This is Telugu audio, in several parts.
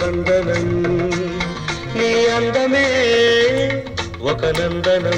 అభివందనం నీ అందమే ఒక నందనం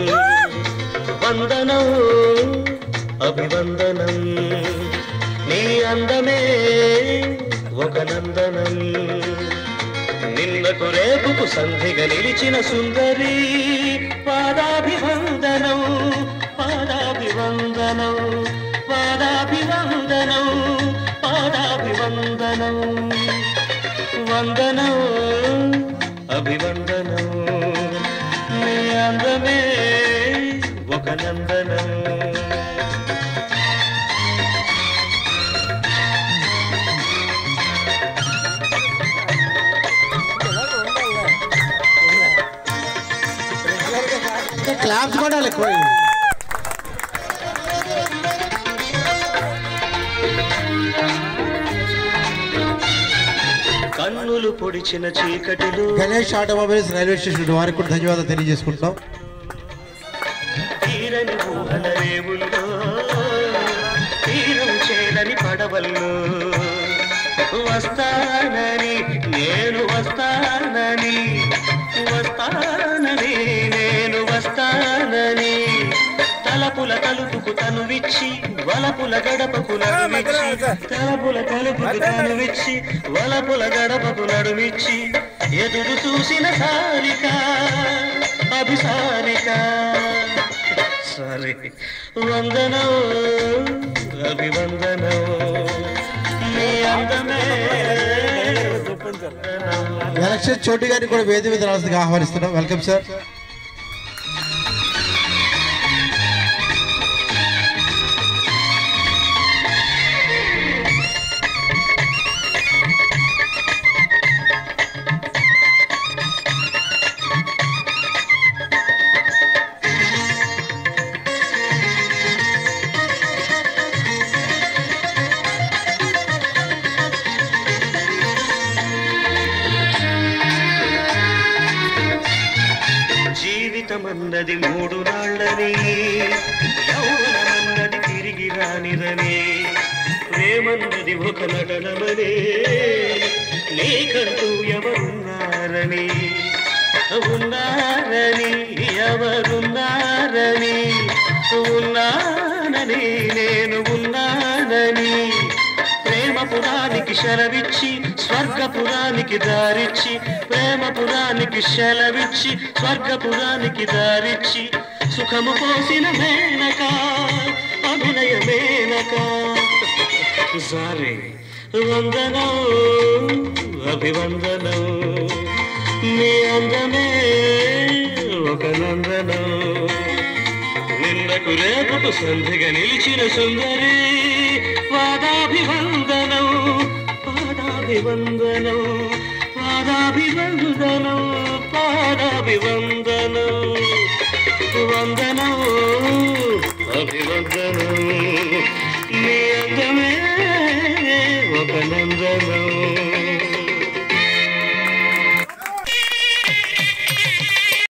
వందనం అభివందనం నీ అందమే ఒక నందనం నిన్నకు రేపుకు సంధిగా నిలిచిన సుందరి పాదాభివందనం పాదాభివందనం పాదాభివందనం పాదాభివందనం వందనం అభివందనం నీ అందమే ఒక నందనం క్లాప్స్ కూడా ఎక్కువ కన్నులు పొడిచిన చీకటిలో గణేష్ ఆటోమొబైల్స్ రైల్వే స్టేషన్ వారికి కూడా ధన్యవాదాలు తెలియజేసుకుంటాం తీరని ఊహల రేవుల్లో తీరం చేరని పడవల్లో వస్తానని నేను వస్తానని వస్తానని నేను వస్తానని తలపుల తలుపుకు తనువిచ్చి వలపుల గడపకు నడుమిచ్చి తలపుల తలుపుకు తనువిచ్చి వలపుల గడపకు నడుమిచ్చి ఎదురు చూసిన సారిక అభిసారిక సారీ వందనం అభివందనం నీ అందమే ఎలక్షన్ చోటు గారిని కూడా వేది మీద రాసిందిగా ఆహ్వానిస్తున్నాం వెల్కమ్ సార్ జీవితమన్నది మూడు నాళ్ళని యౌవనమన్నది తిరిగి రానిరని ప్రేమన్నది ఒక నటనమనే నీకంటూ ఎవరున్నారని ఉన్నారని ఎవరున్నారని ఉన్నానని నేను ఉన్నానని ప్రేమపురానికి శరవిచ్చి స్వర్గపురానికి దారిచ్చి ప్రేమపురానికి శలవిచ్చి స్వర్గపురానికి దారిచ్చి సుఖము పోసిన మేనక అభినయ మేనక సారీ వందనం అభివందనం నీ అందమే ఒక నందనం నిన్నకు రేపకు సంధిగా నిలిచిన సుందరి పాదాభివందనం పాదాభివందనం పాదాభివందనం పాదాభివందనం వందనం